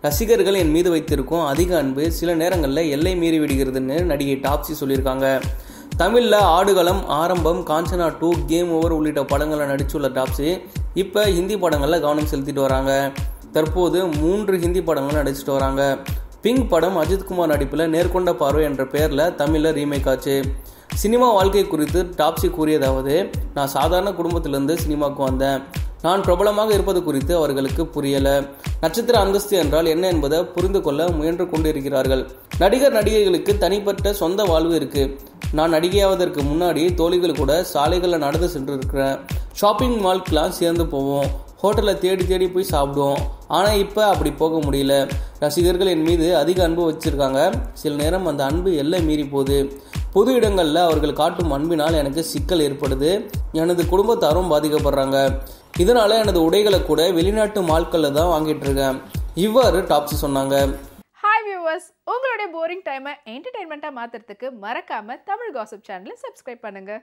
ரசிகர்கள் என் மீது வைத்திருக்கும் அதிக அன்பு சில நேரங்களில் எல்லை மீறி விடுகிறதுன்னு நடிகை டாப்ஸி சொல்லியிருக்காங்க தமிழில் ஆடுகளம் ஆரம்பம் காஞ்சனா டூ கேம் ஓவர் உள்ளிட்ட படங்களில் நடிச்சுள்ள டாப்ஸி இப்போ ஹிந்தி படங்களில் கவனம் செலுத்திட்டு வராங்க தற்போது மூன்று ஹிந்தி படங்கள் நடிச்சிட்டு வராங்க பிங்க் படம் அஜித்குமார் நடிப்பில் நேர்கொண்ட பார்வை என்ற பெயரில் தமிழில் ரீமேக் ஆச்சு சினிமா வாழ்க்கை குறித்து டாப்ஸி கூறியதாவது நான் சாதாரண குடும்பத்திலிருந்து சினிமாவுக்கு வந்தேன் நான் பிரபலமாக இருப்பது குறித்து அவர்களுக்கு புரியல நட்சத்திர அந்தஸ்து என்றால் என்ன என்பதை புரிந்து கொள்ள முயன்று கொண்டிருக்கிறார்கள் நடிகர் நடிகைகளுக்கு தனிப்பட்ட சொந்த வாழ்வு இருக்கு நான் நடிகையாவதற்கு முன்னாடி தோழிகள் கூட சாலைகளில் நடந்து சென்று இருக்கிறேன் ஷாப்பிங் மால்க்கெலாம் சேர்ந்து போவோம் ஹோட்டலில் தேடி தேடி போய் சாப்பிடுவோம் ஆனால் இப்போ அப்படி போக முடியல ரசிகர்கள் என் மீது அதிக அன்பு வச்சுருக்காங்க சில நேரம் அந்த அன்பு எல்லை மீறி போகுது பொது இடங்களில் அவர்கள் காட்டும் அன்பினால் எனக்கு சிக்கல் ஏற்படுது எனது குடும்பத்தாரும் பாதிக்கப்படுறாங்க இதனால் எனது உடைகளை கூட வெளிநாட்டு மால்களில் தான் வாங்கிட்டு இருக்கேன் இவ்வாறு டாப்ஸி சொன்னாங்க ஹாய் வியூவர்ஸ் உங்களுடைய போரிங் டைமை என்டர்டைன்மெண்ட்டாக மாற்றுறதுக்கு மறக்காமல் தமிழ் காசிப் சேனலை சப்ஸ்கிரைப் பண்ணுங்கள்